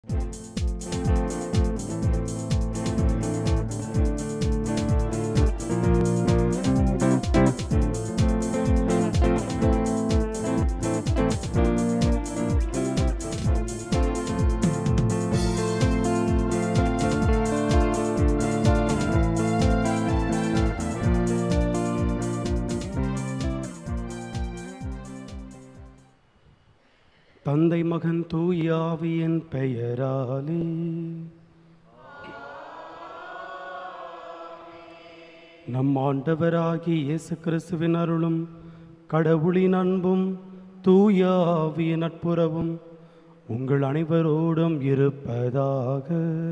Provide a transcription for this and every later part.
தந்தை மகன் தூயாவியின் பெயராலே நம் ஆண்டவராகிய இயேசு கிறிஸ்துவின் அருளும் கடவுளின் அன்பும் தூயாவியின் நட்புறவும் உங்கள் அனைவரோடும் இருப்பதாக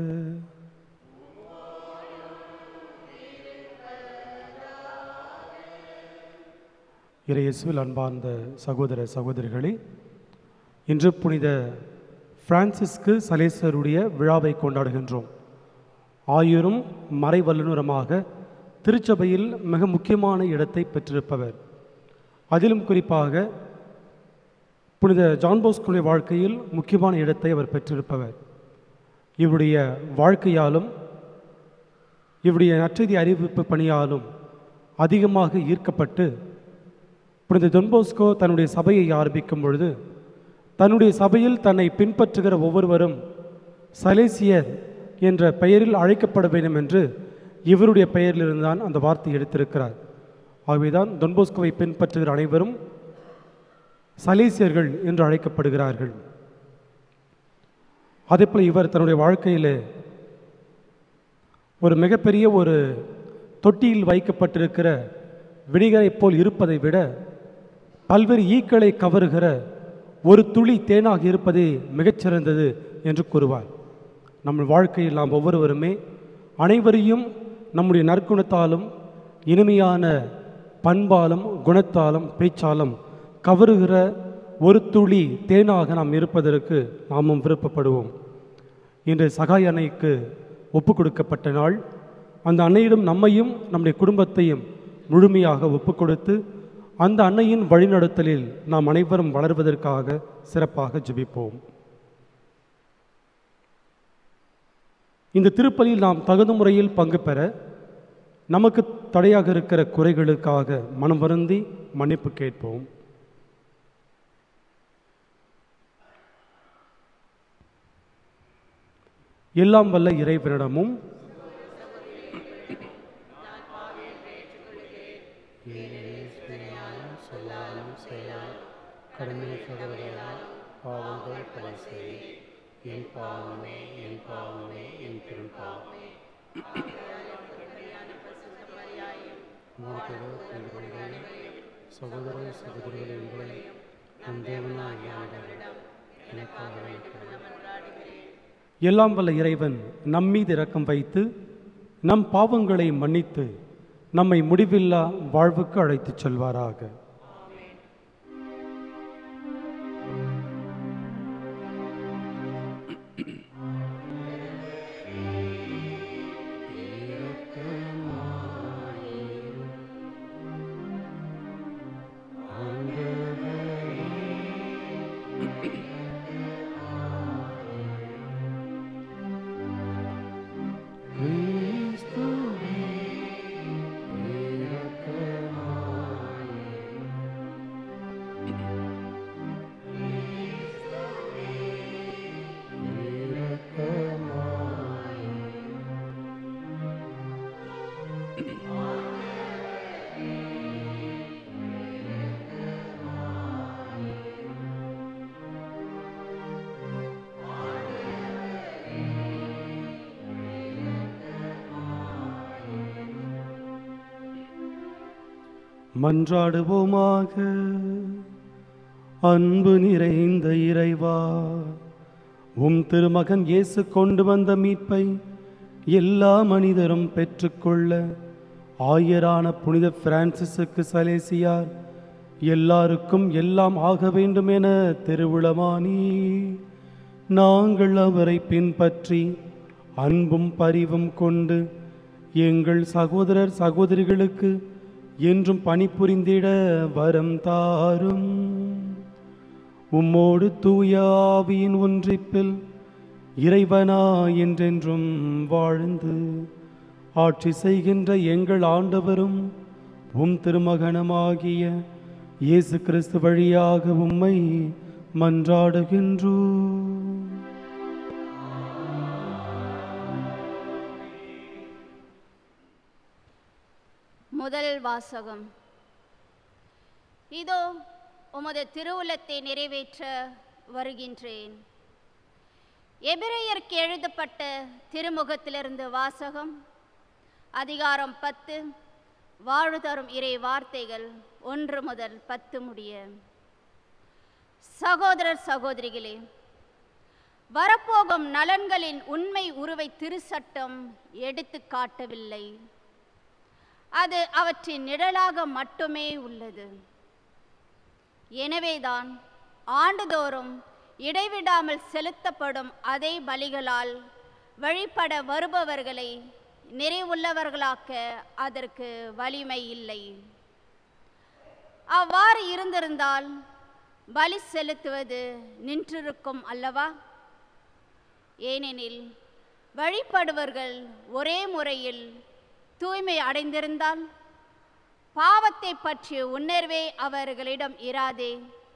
இறையேசுவில் அன்பார்ந்த சகோதர சகோதரிகளே இன்று புனித பிரான்சிஸ்கு சலேசருடைய விழாவை கொண்டாடுகின்றோம் ஆயிரம் மறை வல்லுநரமாக திருச்சபையில் மிக முக்கியமான இடத்தை பெற்றிருப்பவர் அதிலும் குறிப்பாக புனித ஜான் போஸ்குடைய வாழ்க்கையில் முக்கியமான இடத்தை அவர் பெற்றிருப்பவர் இவருடைய வாழ்க்கையாலும் இவருடைய நற்செய்தி அறிவிப்பு பணியாலும் அதிகமாக ஈர்க்கப்பட்டு புனித தொன்போஸ்கோ தன்னுடைய சபையை ஆரம்பிக்கும் பொழுது தன்னுடைய சபையில் தன்னை பின்பற்றுகிற ஒவ்வொருவரும் சலேசியர் என்ற பெயரில் அழைக்கப்பட வேண்டும் என்று இவருடைய பெயரிலிருந்து தான் அந்த வார்த்தை எடுத்திருக்கிறார் ஆகவேதான் தொன்போஸ்கோவை பின்பற்றுகிற அனைவரும் சலேசியர்கள் என்று அழைக்கப்படுகிறார்கள் அதேபோல் இவர் தன்னுடைய வாழ்க்கையில் ஒரு மிகப்பெரிய ஒரு தொட்டியில் வைக்கப்பட்டிருக்கிற வினிகரைப் போல் இருப்பதை விட பல்வேறு ஈக்களை கவருகிற ஒரு துளி தேனாக இருப்பதே மிகச்சிறந்தது என்று கூறுவார் நம்ம வாழ்க்கையில் நாம் ஒவ்வொருவருமே அனைவரையும் நம்முடைய நற்குணத்தாலும் இனிமையான பண்பாலும் குணத்தாலும் பேச்சாலும் கவருகிற ஒரு துளி தேனாக நாம் இருப்பதற்கு நாமும் விருப்பப்படுவோம் இன்று சகாய அன்னைக்கு ஒப்பு கொடுக்கப்பட்ட நாள் அந்த அன்னையிடம் நம்மையும் நம்முடைய குடும்பத்தையும் முழுமையாக ஒப்பு கொடுத்து அந்த அன்னையின் வழிநடத்தலில் நாம் அனைவரும் வளர்வதற்காக சிறப்பாக ஜெபிப்போம் இந்த திருப்பலியில் நாம் தகுந்த முறையில் பங்கு பெற நமக்கு தடையாக இருக்கிற குறைகளுக்காக மனம் வருந்தி மன்னிப்பு கேட்போம் எல்லாம் வல்ல இறைவனிடமும் கடமை சகோதரர்களால் பாவங்கள் பல செய் என் பாவமே என் பாவமே என் பெரும்பாவமே சகோதர சகோதரிகள் உங்களை நம் தேவனாகிய ஆண்டவரிடம் எனக்காக வேண்டிக் எல்லாம் வல்ல இறைவன் நம்மீது இரக்கம் வைத்து நம் பாவங்களை மன்னித்து நம்மை முடிவில்லா வாழ்வுக்கு அழைத்துச் செல்வாராக மன்றாடுவோமாக அன்பு நிறைந்த இறைவா உம் திருமகன் இயேசு கொண்டு வந்த மீட்பை எல்லா மனிதரும் பெற்றுக்கொள்ள ஆயரான புனித பிரான்சிஸுக்கு சலேசியார் எல்லாருக்கும் எல்லாம் ஆக வேண்டும் என திருவிழமானி நாங்கள் அவரை பின்பற்றி அன்பும் பரிவும் கொண்டு எங்கள் சகோதரர் சகோதரிகளுக்கு என்றும் பணிபுரிந்திட வரம் தாரும் உம்மோடு தூய ஆவியின் ஒன்றிப்பில் இறைவனா என்றென்றும் வாழ்ந்து ஆட்சி செய்கின்ற எங்கள் ஆண்டவரும் உம் திருமகனமாகிய இயேசு கிறிஸ்து வழியாக உம்மை மன்றாடுகின்றோம் முதல் வாசகம் இதோ உமது திருவுளத்தை நிறைவேற்ற வருகின்றேன் எபிரேயருக்கு எழுதப்பட்ட திருமுகத்திலிருந்து வாசகம் அதிகாரம் பத்து வாழ்வு தரும் இறை வார்த்தைகள் ஒன்று முதல் பத்து முடிய சகோதரர் சகோதரிகளே வரப்போகும் நலன்களின் உண்மை உருவை திருச்சட்டம் எடுத்து காட்டவில்லை அது அவற்றின் நிழலாக மட்டுமே உள்ளது எனவேதான் ஆண்டுதோறும் இடைவிடாமல் செலுத்தப்படும் அதே பலிகளால் வழிபட வருபவர்களை நிறைவுள்ளவர்களாக்க அதற்கு வலிமை இல்லை அவ்வாறு இருந்திருந்தால் பலி செலுத்துவது நின்றிருக்கும் அல்லவா ஏனெனில் வழிபடுவர்கள் ஒரே முறையில் தூய்மை அடைந்திருந்தால் பாவத்தை பற்றிய உணர்வே அவர்களிடம் இராதே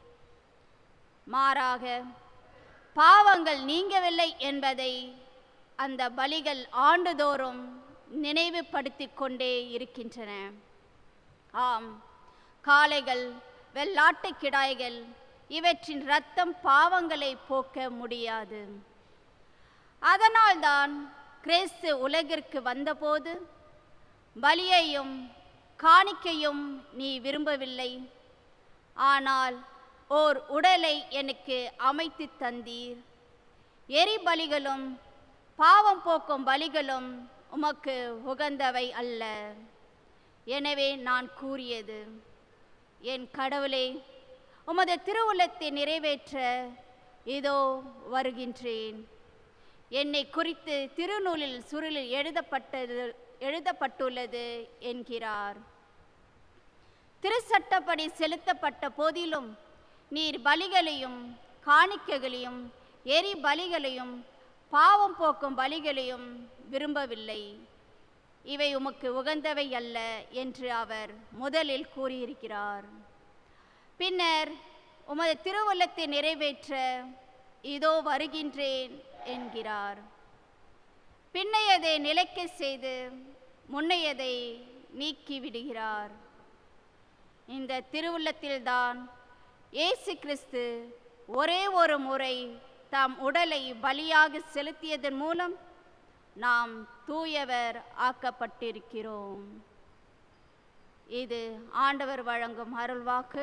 மாறாக பாவங்கள் நீங்கவில்லை என்பதை அந்த பலிகள் ஆண்டுதோறும் நினைவுபடுத்திக் கொண்டே இருக்கின்றன ஆம் காளைகள் வெள்ளாட்டு கிடாய்கள் இவற்றின் இரத்தம் பாவங்களை போக்க முடியாது அதனால்தான் கிறிஸ்து உலகிற்கு வந்தபோது பலியையும் காணிக்கையும் நீ விரும்பவில்லை ஆனால் ஓர் உடலை எனக்கு அமைத்து தந்தீர் எரிபலிகளும் பாவம் போக்கும் பலிகளும் உமக்கு உகந்தவை அல்ல எனவே நான் கூறியது என் கடவுளே உமது திருவுள்ளத்தை நிறைவேற்ற இதோ வருகின்றேன் என்னை குறித்து திருநூலில் சுருளில் எழுதப்பட்டது எழுதப்பட்டுள்ளது என்கிறார் திருச்சட்டப்படி செலுத்தப்பட்ட போதிலும் நீர் பலிகளையும் காணிக்கைகளையும் எரி பலிகளையும் பாவம் போக்கும் பலிகளையும் விரும்பவில்லை இவை உமக்கு உகந்தவை அல்ல என்று அவர் முதலில் கூறியிருக்கிறார் பின்னர் உமது திருவுள்ளத்தை நிறைவேற்ற இதோ வருகின்றேன் என்கிறார் பின்னையதை நிலைக்க செய்து முன்னையதை நீக்கி விடுகிறார் இந்த திருவுள்ளத்தில்தான் இயேசு கிறிஸ்து ஒரே ஒரு முறை தாம் உடலை பலியாக செலுத்தியதன் மூலம் நாம் தூயவர் ஆக்கப்பட்டிருக்கிறோம் இது ஆண்டவர் வழங்கும் அருள்வாக்கு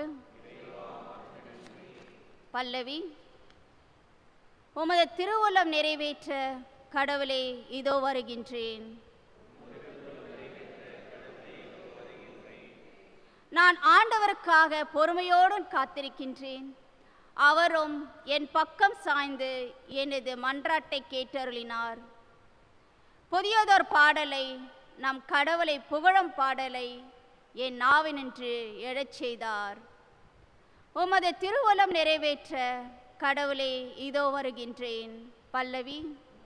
பல்லவி உமது திருவுள்ளம் நிறைவேற்ற கடவுளே இதோ வருகின்றேன் நான் ஆண்டவருக்காக பொறுமையோடு காத்திருக்கின்றேன் அவரும் என் பக்கம் சாய்ந்து எனது மன்றாட்டை கேட்டருளினார் புதியதொரு பாடலை நம் கடவுளை புகழும் பாடலை என் நாவினின்று எழச் செய்தார் உமது திருவுளம் நிறைவேற்ற கடவுளே இதோ வருகின்றேன் பல்லவி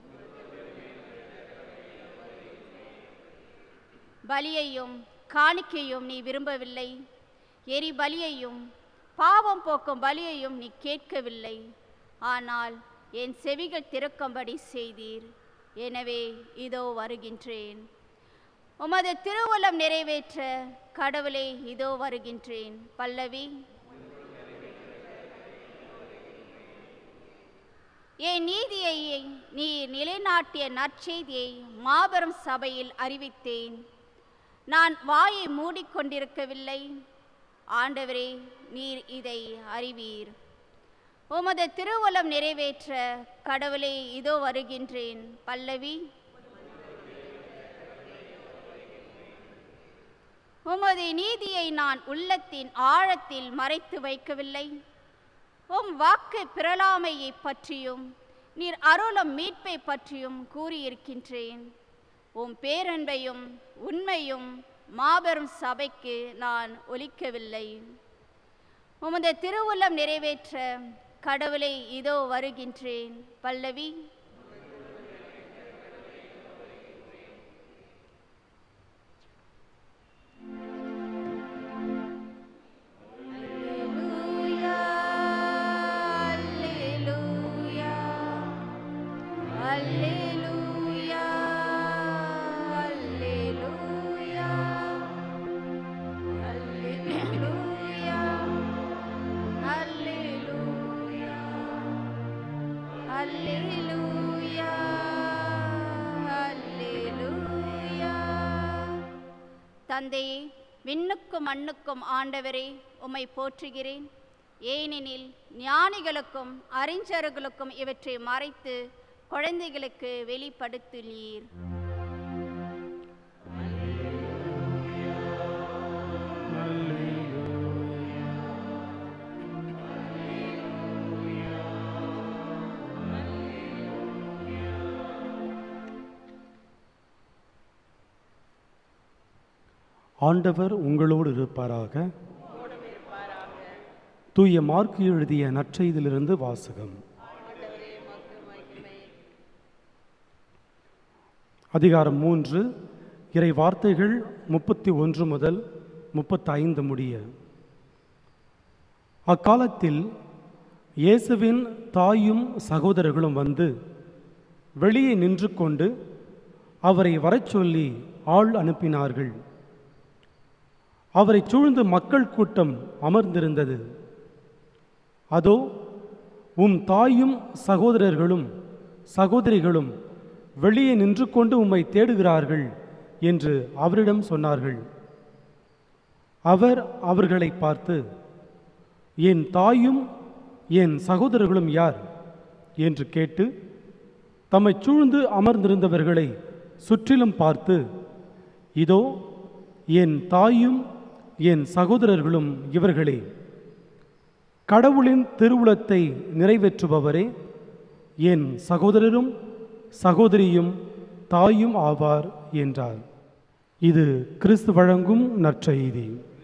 பலியையும் காணிக்கையும் நீ விரும்பவில்லை எரி பலியையும் பாவம் போக்கும் பலியையும் நீ கேட்கவில்லை ஆனால் என் செவிகள் திறக்கும்படி செய்தீர் எனவே இதோ வருகின்றேன் உமது திருவுளம் நிறைவேற்ற கடவுளே இதோ வருகின்றேன் பல்லவி என் நீதியை நீ நிலைநாட்டிய நற்செய்தியை மாபெரும் சபையில் அறிவித்தேன் நான் வாயை மூடிக்கொண்டிருக்கவில்லை ஆண்டவரே நீர் இதை அறிவீர் உமது திருவுளம் நிறைவேற்ற கடவுளே இதோ வருகின்றேன் பல்லவி உமது நீதியை நான் உள்ளத்தின் ஆழத்தில் மறைத்து வைக்கவில்லை உம் வாக்கு பிறலாமையை பற்றியும் நீர் அருளும் மீட்பை பற்றியும் கூறியிருக்கின்றேன் உம் பேரன்பையும் உண்மையும் மாபெரும் சபைக்கு நான் ஒலிக்கவில்லை உமது திருவுள்ளம் நிறைவேற்ற கடவுளை இதோ வருகின்றேன் பல்லவி அல்லேலூயா அல்லேலூயா அல்லேலூயா அல்லேலூயா அல்லேலூயா அல்லேலூயா தந்தையே விண்ணுக்கும் மண்ணுக்கும் ஆண்டவரே உம்மை போற்றுகிறேன் ஏனெனில் ஞானிகளுக்கும் அறிஞர்களுக்கும் இவற்றை மறைத்து குழந்தைகளுக்கு வெளிப்படுத்துளீர் ஆண்டவர் உங்களோடு இருப்பாராக தூய மார்க்கு எழுதிய நற்செய்தியிலிருந்து வாசகம் அதிகாரம் மூன்று இறை வார்த்தைகள் முப்பத்தி ஒன்று முதல் முப்பத்தைந்து முடிய அக்காலத்தில் இயேசுவின் தாயும் சகோதரர்களும் வந்து வெளியே நின்று கொண்டு அவரை வரச் சொல்லி ஆள் அனுப்பினார்கள் அவரைச் சூழ்ந்து மக்கள் கூட்டம் அமர்ந்திருந்தது அதோ உம் தாயும் சகோதரர்களும் சகோதரிகளும் வெளியே நின்று கொண்டு உம்மை தேடுகிறார்கள் என்று அவரிடம் சொன்னார்கள் அவர் அவர்களை பார்த்து என் தாயும் என் சகோதரர்களும் யார் என்று கேட்டு தம்மை சூழ்ந்து அமர்ந்திருந்தவர்களை சுற்றிலும் பார்த்து இதோ என் தாயும் என் சகோதரர்களும் இவர்களே கடவுளின் திருவுளத்தை நிறைவேற்றுபவரே என் சகோதரரும் சகோதரியும் தாயும் ஆவார் என்றார் இது கிறிஸ்து வழங்கும் நற்செய்தி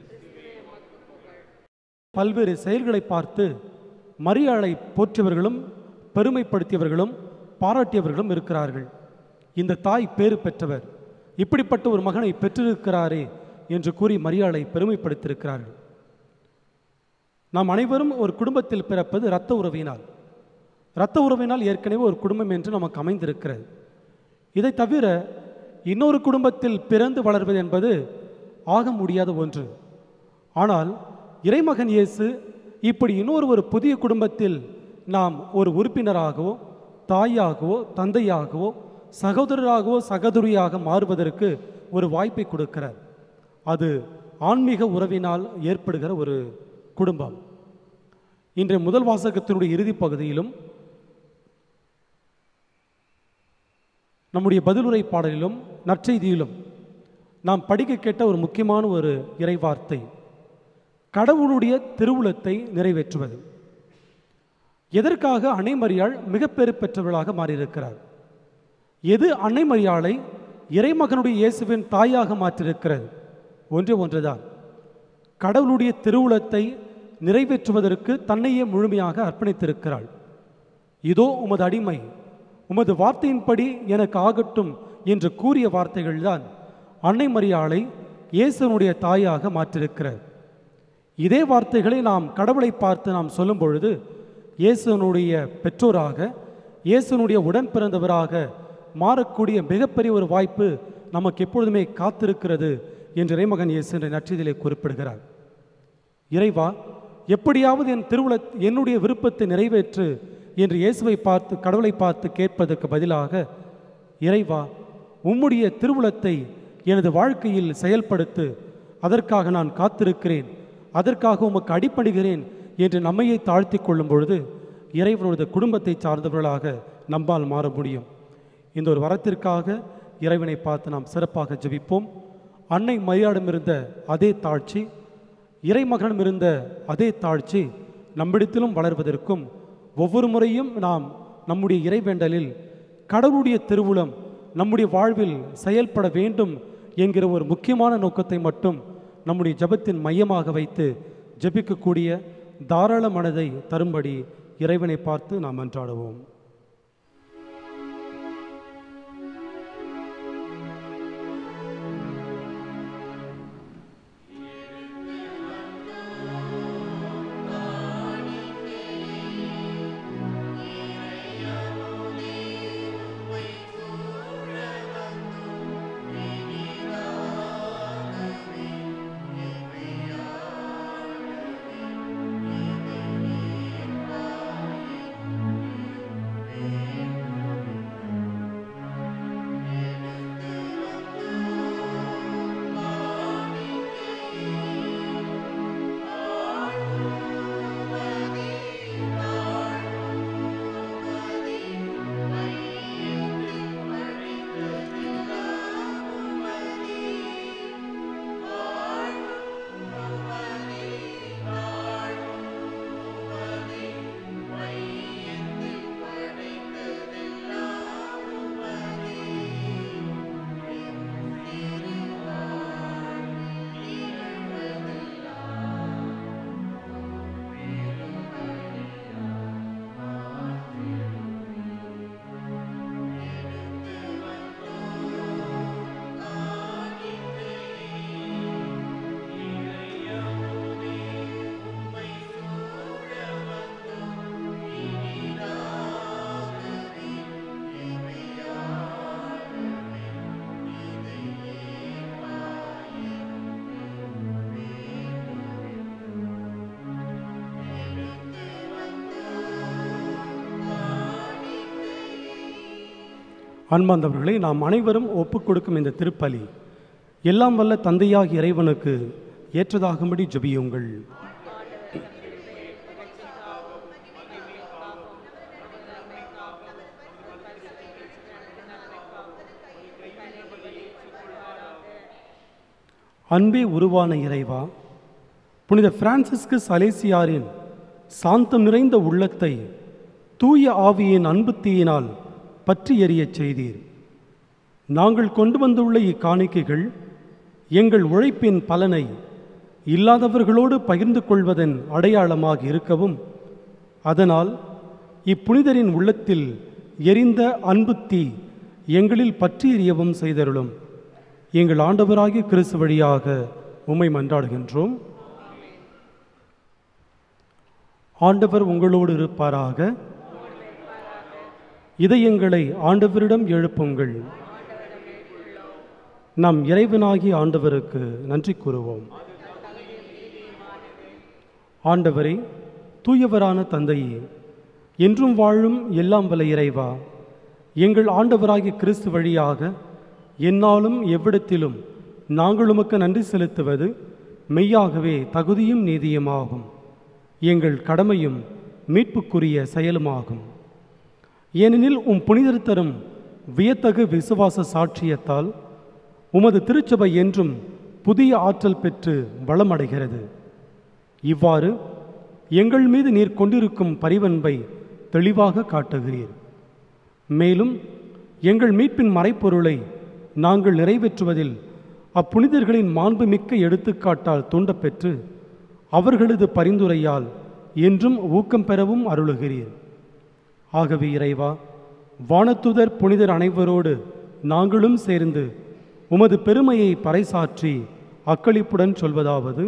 பல்வேறு செயல்களை பார்த்து மரியாளை போற்றியவர்களும் பெருமைப்படுத்தியவர்களும் பாராட்டியவர்களும் இருக்கிறார்கள் இந்த தாய் பேறு பெற்றவர் இப்படிப்பட்ட ஒரு மகனை பெற்றிருக்கிறாரே என்று கூறி மரியாளை பெருமைப்படுத்தியிருக்கிறார்கள் நாம் அனைவரும் ஒரு குடும்பத்தில் பிறப்பது இரத்த உறவினால் இரத்த உறவினால் ஏற்கனவே ஒரு குடும்பம் என்று நமக்கு அமைந்திருக்கிறது இதை தவிர இன்னொரு குடும்பத்தில் பிறந்து வளர்வது என்பது ஆக முடியாத ஒன்று ஆனால் இறைமகன் இயேசு இப்படி இன்னொரு ஒரு புதிய குடும்பத்தில் நாம் ஒரு உறுப்பினராகவோ தாயாகவோ தந்தையாகவோ சகோதரராகவோ சகோதரியாக மாறுவதற்கு ஒரு வாய்ப்பை கொடுக்கிறார் அது ஆன்மீக உறவினால் ஏற்படுகிற ஒரு குடும்பம் இன்றைய முதல் வாசகத்தினுடைய இறுதிப் பகுதியிலும் நம்முடைய பதிலுரை பாடலிலும் நற்செய்தியிலும் நாம் படிக்க கேட்ட ஒரு முக்கியமான ஒரு இறைவார்த்தை கடவுளுடைய திருவுளத்தை நிறைவேற்றுவது எதற்காக அன்னை மரியாள் மிக பெரு பெற்றவளாக மாறியிருக்கிறார் எது அன்னை மரியாளை இறைமகனுடைய இயேசுவின் தாயாக மாற்றிருக்கிறது ஒன்றே ஒன்றுதான் கடவுளுடைய திருவுளத்தை நிறைவேற்றுவதற்கு தன்னையே முழுமையாக அர்ப்பணித்திருக்கிறாள் இதோ உமது அடிமை உமது வார்த்தையின்படி எனக்கு ஆகட்டும் என்று கூறிய வார்த்தைகள்தான் அன்னை மரியாளை இயேசுனுடைய தாயாக மாற்றிருக்கிறார் இதே வார்த்தைகளை நாம் கடவுளை பார்த்து நாம் சொல்லும் பொழுது இயேசுனுடைய பெற்றோராக இயேசுனுடைய உடன் பிறந்தவராக மாறக்கூடிய மிகப்பெரிய ஒரு வாய்ப்பு நமக்கு எப்பொழுதுமே காத்திருக்கிறது என்று இறைமகன் இயேசு என்ற நற்செய்தியிலே குறிப்பிடுகிறார் இறைவா எப்படியாவது என் திருவுள என்னுடைய விருப்பத்தை நிறைவேற்று என்று இயேசுவை பார்த்து கடவுளை பார்த்து கேட்பதற்கு பதிலாக இறைவா உம்முடைய திருவுளத்தை எனது வாழ்க்கையில் செயல்படுத்து அதற்காக நான் காத்திருக்கிறேன் அதற்காக உமக்கு அடிப்படுகிறேன் என்று நம்மையே தாழ்த்தி கொள்ளும் பொழுது இறைவனது குடும்பத்தை சார்ந்தவர்களாக நம்மால் மாற முடியும் இந்த ஒரு வரத்திற்காக இறைவனை பார்த்து நாம் சிறப்பாக ஜெபிப்போம் அன்னை மரியாடம் இருந்த அதே தாழ்ச்சி இறைமகனும் இருந்த அதே தாழ்ச்சி நம்மிடத்திலும் வளர்வதற்கும் ஒவ்வொரு முறையும் நாம் நம்முடைய இறைவேண்டலில் கடவுளுடைய திருவுளம் நம்முடைய வாழ்வில் செயல்பட வேண்டும் என்கிற ஒரு முக்கியமான நோக்கத்தை மட்டும் நம்முடைய ஜெபத்தின் மையமாக வைத்து ஜெபிக்கக்கூடிய தாராள மனதை தரும்படி இறைவனை பார்த்து நாம் மன்றாடுவோம் அன்பார்ந்தவர்களே நாம் அனைவரும் ஒப்புக் கொடுக்கும் இந்த திருப்பலி எல்லாம் வல்ல தந்தையாகிய இறைவனுக்கு ஏற்றதாகும்படி ஜெபியுங்கள் அன்பே உருவான இறைவா புனித பிரான்சிஸ்கு சலேசியாரின் சாந்தம் நிறைந்த உள்ளத்தை தூய ஆவியின் அன்பு தீயினால் பற்றி எறியச் செய்தீர் நாங்கள் கொண்டு வந்துள்ள இக்காணிக்கைகள் எங்கள் உழைப்பின் பலனை இல்லாதவர்களோடு பகிர்ந்து கொள்வதன் அடையாளமாக இருக்கவும் அதனால் இப்புனிதரின் உள்ளத்தில் எரிந்த அன்பு தீ எங்களில் பற்றி எறியவும் செய்தருளும் எங்கள் ஆண்டவராகிய கிறிஸ்து வழியாக உம்மை மன்றாடுகின்றோம் ஆண்டவர் உங்களோடு இருப்பாராக இதயங்களை ஆண்டவரிடம் எழுப்புங்கள் நம் இறைவனாகி ஆண்டவருக்கு நன்றி கூறுவோம் ஆண்டவரே தூயவரான தந்தையே என்றும் வாழும் எல்லாம் வல்ல இறைவா எங்கள் ஆண்டவராகிய கிறிஸ்து வழியாக என்னாலும் எவ்விடத்திலும் நாங்கள் உமக்கு நன்றி செலுத்துவது மெய்யாகவே தகுதியும் நீதியுமாகும் எங்கள் கடமையும் மீட்புக்குரிய செயலுமாகும் ஏனெனில் உம் புனிதர் தரும் வியத்தகு விசுவாச சாட்சியத்தால் உமது திருச்சபை என்றும் புதிய ஆற்றல் பெற்று வளமடைகிறது இவ்வாறு எங்கள் மீது நீர் கொண்டிருக்கும் பரிவன்பை தெளிவாக காட்டுகிறீர் மேலும் எங்கள் மீட்பின் மறைப்பொருளை நாங்கள் நிறைவேற்றுவதில் அப்புனிதர்களின் மாண்புமிக்க எடுத்துக்காட்டால் தூண்டப்பெற்று அவர்களது பரிந்துரையால் என்றும் ஊக்கம் பெறவும் அருளுகிறீர் ஆகவே இறைவா வானத்துதர் புனிதர் அனைவரோடு நாங்களும் சேர்ந்து உமது பெருமையை பறைசாற்றி அக்களிப்புடன் சொல்வதாவது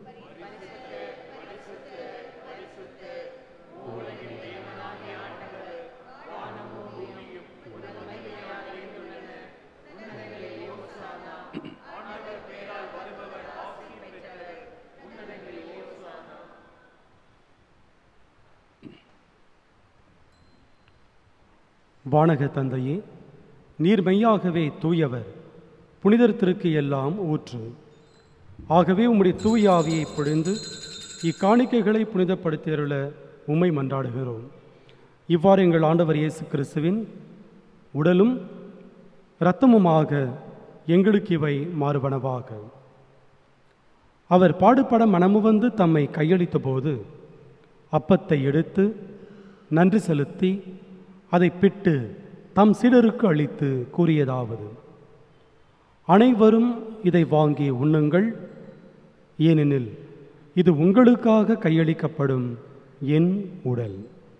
வானக தந்தையே நீர் மெய்யாகவே தூயவர் புனிதர் திருக்கு எல்லாம் ஊற்று ஆகவே உம்முடைய தூய ஆவியை பொழிந்து இக்காணிக்கைகளை புனிதப்படுத்தியருள உம்மை மன்றாடுகிறோம் இவ்வாறு எங்கள் ஆண்டவர் இயேசு கிறிஸ்துவின் உடலும் இரத்தமுமாக எங்களுக்கு இவை மாறுபனவாக அவர் பாடுபட மனமுவந்து தம்மை கையளித்த போது அப்பத்தை எடுத்து நன்றி செலுத்தி அதை பிட்டு தம் சீடருக்கு அளித்து கூறியதாவது அனைவரும் இதை வாங்கி உண்ணுங்கள் ஏனெனில் இது உங்களுக்காக கையளிக்கப்படும் என் உடல்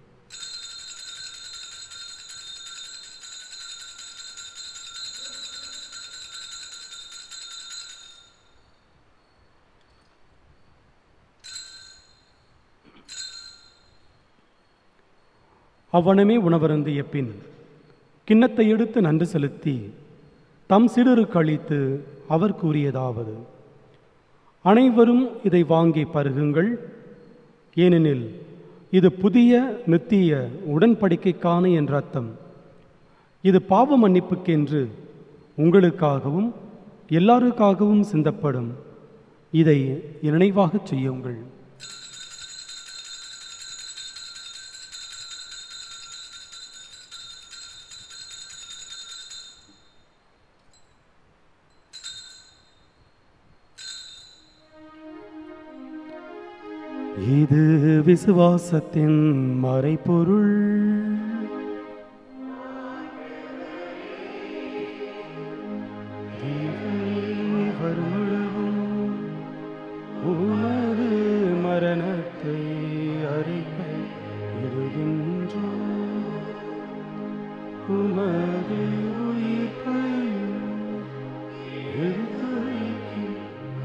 அவ்வனமே உணவருந்திய பின் கிண்ணத்தை எடுத்து நன்றி செலுத்தி தம் சிடருக்கு அளித்து அவர் கூறியதாவது அனைவரும் இதை வாங்கி பருகுங்கள் ஏனெனில் இது புதிய நித்திய உடன்படிக்கைக்கான என்ற அர்த்தம் இது பாவ மன்னிப்புக்கென்று உங்களுக்காகவும் எல்லாருக்காகவும் சிந்தப்படும் இதை நினைவாகச் செய்யுங்கள் இது விசுவாசத்தின் மறைபொருள் வருமளவும் உமது மரணத்தை அறிக்க இடுகின்றோம் உமது உயிர்ப்பையும் எடுத்துரைக்கின்றோம்.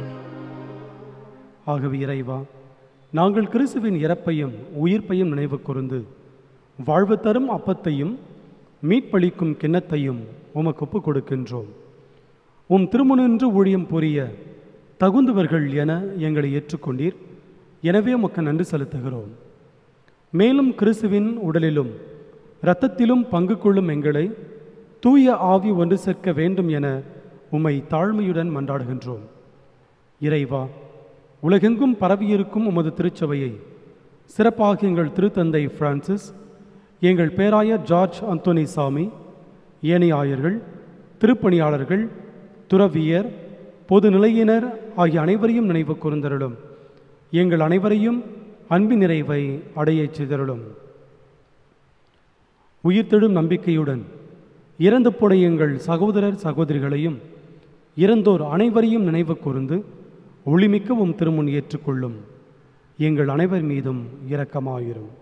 ஆகவே இறைவா நாங்கள் கிறிஸ்துவின் இறப்பையும் உயிர்ப்பையும் நினைவு கூர்ந்து வாழ்வு தரும் அப்பத்தையும் மீட்பளிக்கும் கிண்ணத்தையும் உமக்கு ஒப்புக் கொடுக்கின்றோம் உம் திருமுனின்று ஊழியம் புரிய தகுந்தவர்கள் என எங்களை ஏற்றுக்கொண்டீர் எனவே உமக்கு நன்றி செலுத்துகிறோம் மேலும் கிறிஸ்துவின் உடலிலும் இரத்தத்திலும் பங்கு கொள்ளும் எங்களை தூய ஆவி ஒன்று சேர்க்க வேண்டும் என உம்மை தாழ்மையுடன் மன்றாடுகின்றோம் இறைவா உலகெங்கும் பரவியிருக்கும் உமது திருச்சபையை சிறப்பாக எங்கள் திருத்தந்தை பிரான்சிஸ் எங்கள் பேராயர் ஜார்ஜ் அந்தோனி சாமி ஏனைய ஆயர்கள் திருப்பணியாளர்கள் துறவியர் பொது நிலையினர் ஆகிய அனைவரையும் நினைவு கூர்ந்தருளும் எங்கள் அனைவரையும் அன்பின் நிறைவை அடையச் செய்தருளும் உயிர்த்தெழும் நம்பிக்கையுடன் இறந்து போட எங்கள் சகோதரர் சகோதரிகளையும் இறந்தோர் அனைவரையும் நினைவு கூர்ந்து ஒளிமிக்க உம் திருமுன் ஏற்றுக்கொள்ளும் எங்கள் அனைவர் மீதும் இரக்கமாயிரும்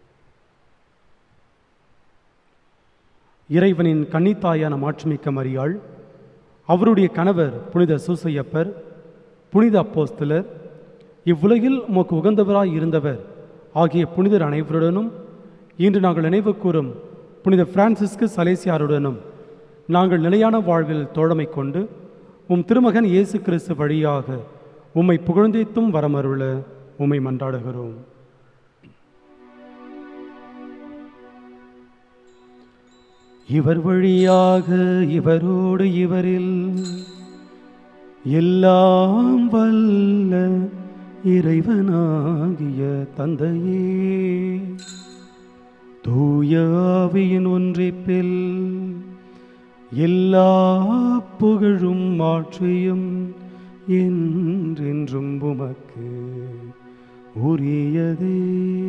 இறைவனின் கன்னித்தாயான மாட்சிமிக்க மரியாள் அவருடைய கணவர் புனித சூசையப்பர் புனித அப்போஸ்தலர் இவ்வுலகில் உமக்கு உகந்தவராய் இருந்தவர் ஆகிய புனிதர் அனைவருடனும் இன்று நாங்கள் நினைவு கூறும் புனித பிரான்சிஸ்கு சலேசியாருடனும் நாங்கள் நிலையான வாழ்வில் தோழமை கொண்டு உம் திருமகன் இயேசு கிறிஸ்து வழியாக உம்மை புகழ்ந்தேத்தும் வரமருள உம்மை மன்றாடுகிறோம் இவர் வழியாக இவரோடு இவரில் எல்லாம் வல்ல இறைவனாகிய தந்தையே தூய ஆவியின் ஒன்றிப்பில் எல்லா புகழும் மாற்றியும் என்றென்றும் உமக்கு உரியதே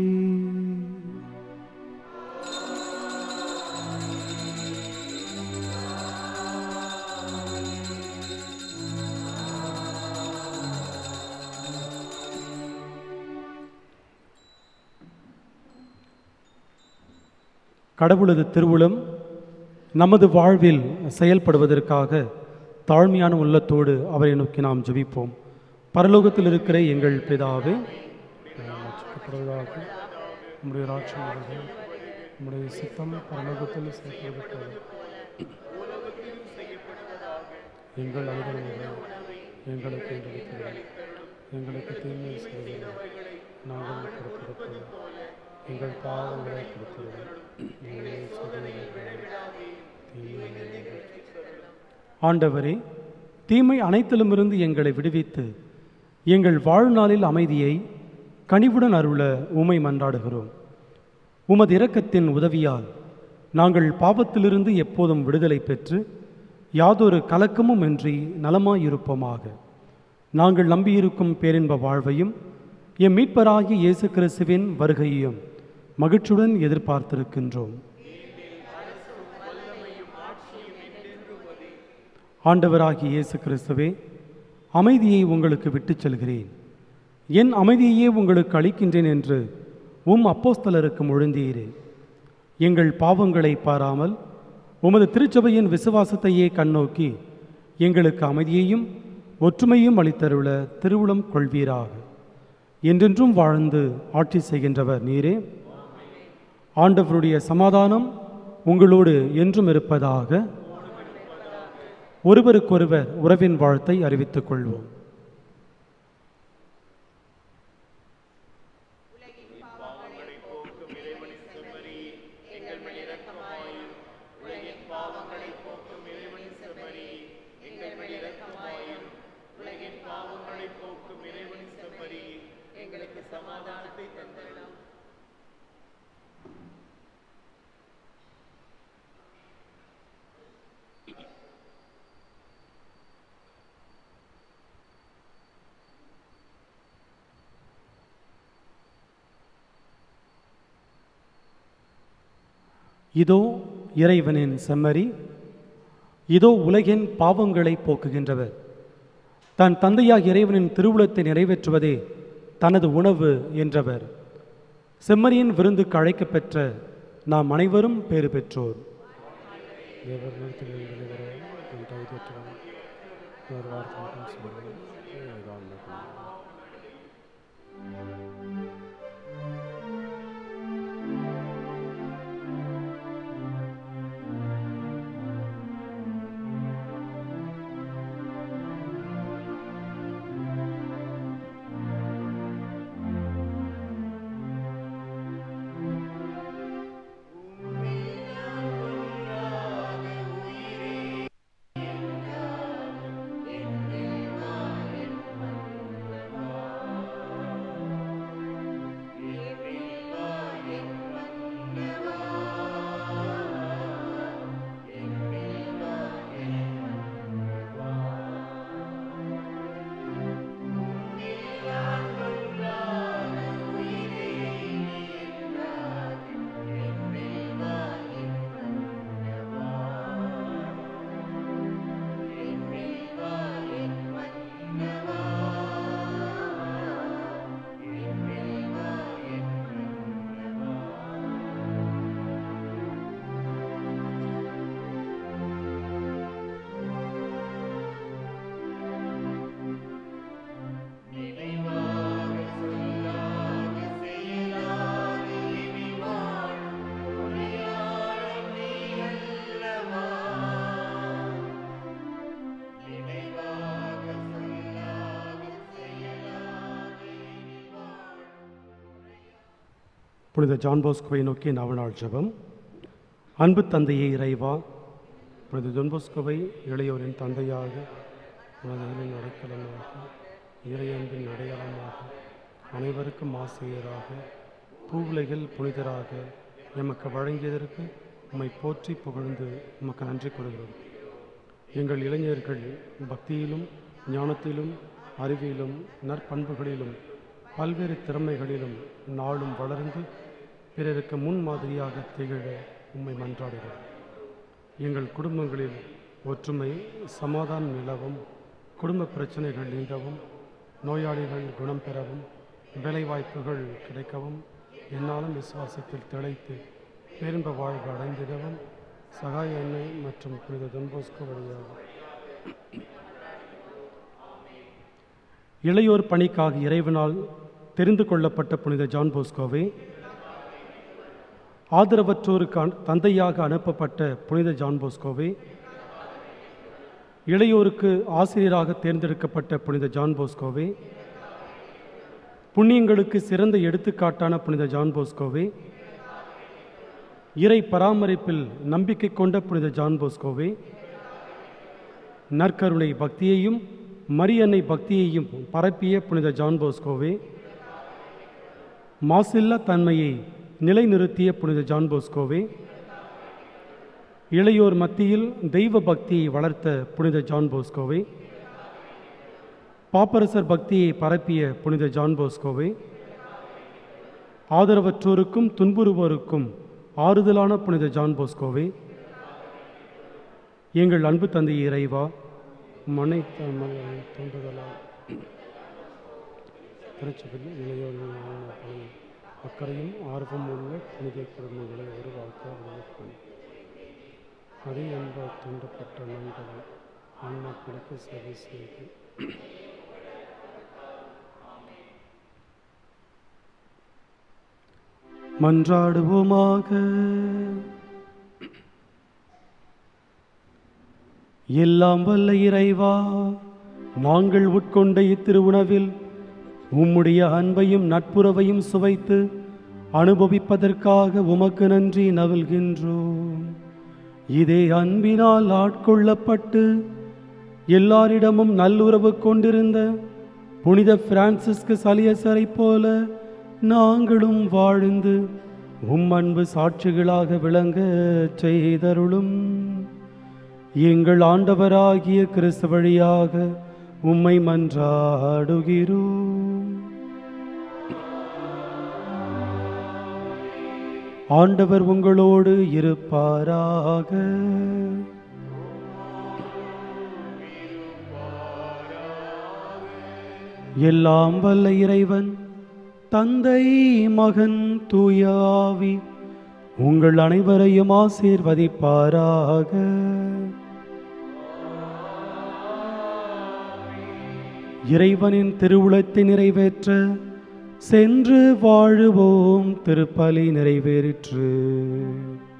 கடவுளது திருவுளம் நமது வாழ்வில் செயல்படுவதற்காக தாழ்மையான உள்ளத்தோடு அவரை நோக்கி நாம் ஜெபிப்போம் பரலோகத்தில் இருக்கிற எங்கள் பிதாவே ரட்சிக்கப்படுவதாக உம்முடைய ராட்சியம் வருக உம்முடைய சித்தம் பரலோகத்தில் செயல்படுவது எங்கள் அனுபவங்களை எங்களுக்கு எங்களுக்கு எங்களுக்கு தீமை செய்வது நாங்கள் பொறுத்திருப்போம் எங்கள் பாவங்களை பொறுத்திருவோம் ஆண்டவரே தீமை அனைத்திலுமிருந்து எங்களை விடுவித்து எங்கள் வாழ்நாளில் அமைதியை கனிவுடன் அருள உமை மன்றாடுகிறோம் உமது இரக்கத்தின் உதவியால் நாங்கள் பாவத்திலிருந்து எப்போதும் விடுதலை பெற்று யாதொரு கலக்கமும் இன்றி நலமாயிருப்போமாக நாங்கள் நம்பியிருக்கும் பேரின்ப வாழ்வையும் எம் மீட்பராகிய இயேசு கிறிஸ்துவின் வருகையையும் மகிழ்ச்சியுடன் எதிர்பார்த்திருக்கின்றோம் ஆண்டவராகிய இயேசு கிறிஸ்துவே அமைதியை உங்களுக்கு விட்டுச் செல்கிறேன் என் அமைதியையே உங்களுக்கு அளிக்கின்றேன் என்று உம் அப்போஸ்தலருக்கு மொழிந்தீரே எங்கள் பாவங்களை பாராமல் உமது திருச்சபையின் விசுவாசத்தையே கண்ணோக்கி எங்களுக்கு அமைதியையும் ஒற்றுமையும் அளித்தருள திருவுளம் கொள்வீராக என்றென்றும் வாழ்ந்து ஆட்சி செய்கின்றவர் நீரே ஆண்டவருடைய சமாதானம் உங்களோடு என்றும் இருப்பதாக ஒருவருக்கொருவர் உறவின் வாழ்த்தை அறிவித்துக் கொள்வோம் இதோ இறைவனின் செம்மறி இதோ உலகின் பாவங்களை போக்குகின்றவர் தன் தந்தையாக இறைவனின் திருவுளத்தை நிறைவேற்றுவதே தனது உணவு என்றவர் செம்மறியின் விருந்துக்கு அழைக்கப் பெற்ற நாம் அனைவரும் பேறு பெற்றோர் உம்மை புனித ஜான் போஸ்கோவை நோக்கி நவநாள் ஜெபம் அன்பு தந்தையே இறைவா புனித ஜான் போஸ்கோவை இளையோரின் தந்தையாக மனதின் அடைக்கலமாக இறையன்பின் அடையாளமாக அனைவருக்கும் ஆசிரியராக பூவுலகில் புனிதராக எமக்கு வழங்கியதற்கு உம்மை போற்றி புகழ்ந்து உமக்கு நன்றி கூறுகிறோம் எங்கள் இளைஞர்கள் பக்தியிலும் ஞானத்திலும் அறிவிலும் நற்பண்புகளிலும் பல்வேறு திறமைகளிலும் நாளும் வளர்ந்து பிறருக்கு முன்மாதிரியாக திகழ உம்மை மன்றாடுகிறோம் எங்கள் குடும்பங்களில் ஒற்றுமை சமாதானம் நிலவும் குடும்ப பிரச்சனைகள் நீங்கவும் நோயாளிகள் குணம் பெறவும் வேலைவாய்ப்புகள் கிடைக்கவும் என்னாலும் விசுவாசத்தில் திளைத்து பேரின்ப வாழ்வு அடைந்திடவும் சகாய எண்ணெய் மற்றும் புனித தொன்போஸ்கோ வழியாக இளையோர் பணிக்காக இறைவனால் தெரிந்து கொள்ளப்பட்ட புனித ஜான் போஸ்கோவே ஆதரவற்றோருக்கு அன்- தந்தையாக அனுப்பப்பட்ட புனித ஜான் போஸ்கோவே இளையோருக்கு ஆசிரியராக தேர்ந்தெடுக்கப்பட்ட புனித ஜான் போஸ்கோவே புண்ணியங்களுக்கு சிறந்த எடுத்துக்காட்டான புனித ஜான் போஸ்கோவே இறை பராமரிப்பில் நம்பிக்கை கொண்ட புனித ஜான் போஸ்கோவே நற்கருணை பக்தியையும் மரியன்னை பக்தியையும் பரப்பிய புனித ஜான் போஸ்கோவே மாசில்லா தன்மையை நிலைநிறுத்திய புனித ஜான் போஸ்கோவே இளையோர் மத்தியில் தெய்வ பக்தியை வளர்த்த புனித ஜான் போஸ்கோவே பாப்பரசர் பக்தியை பரப்பிய புனித ஜான் போஸ்கோவே ஆதரவற்றோருக்கும் துன்புறுவோருக்கும் ஆறுதலான புனித ஜான் போஸ்கோவே எங்கள் அன்பு தந்தை இறைவா மனை தோன்றுதலால் திருச்சபையில் இளையோரின் ஆன்மாக்களில் அக்கறையும் ஆர்வம் உள்ள புனித குடும்பங்களை உருவாக்க விண்ணப்பம் அதே என்பால் தூண்டப்பட்ட நண்பர்கள் ஆன்மாக்களுக்கு சேவை செய்து மன்றாடுவோமாக எல்லாம் வல்ல இறைவா நாங்கள் உட்கொண்ட இத்திருவுணவில் உம்முடைய அன்பையும் நட்புறவையும் சுவைத்து அனுபவிப்பதற்காக உமக்கு நன்றி நவல்கின்றோம் இதே அன்பினால் ஆட்கொள்ளப்பட்டு எல்லாரிடமும் நல்லுறவு கொண்டிருந்த புனித பிரான்சிஸ்கு சலியசரை போல நாங்களும் வாழ்ந்து உம் அன்பு சாட்சிகளாக விளங்க செய்தருளும் எங்கள் ஆண்டவராகிய கிறிஸ்து வழியாக உம்மை மன்றாடுகிறோம் ஆண்டவர் உங்களோடு இருப்பாராக எல்லாம் வல்ல இறைவன் தந்தை மகன் தூயாவி உங்கள் அனைவரையும் ஆசீர்வதிப்பாராக இறைவனின் திருவுளத்தை நிறைவேற்ற சென்று வாழுவோம் திருப்பலி நிறைவேறிற்று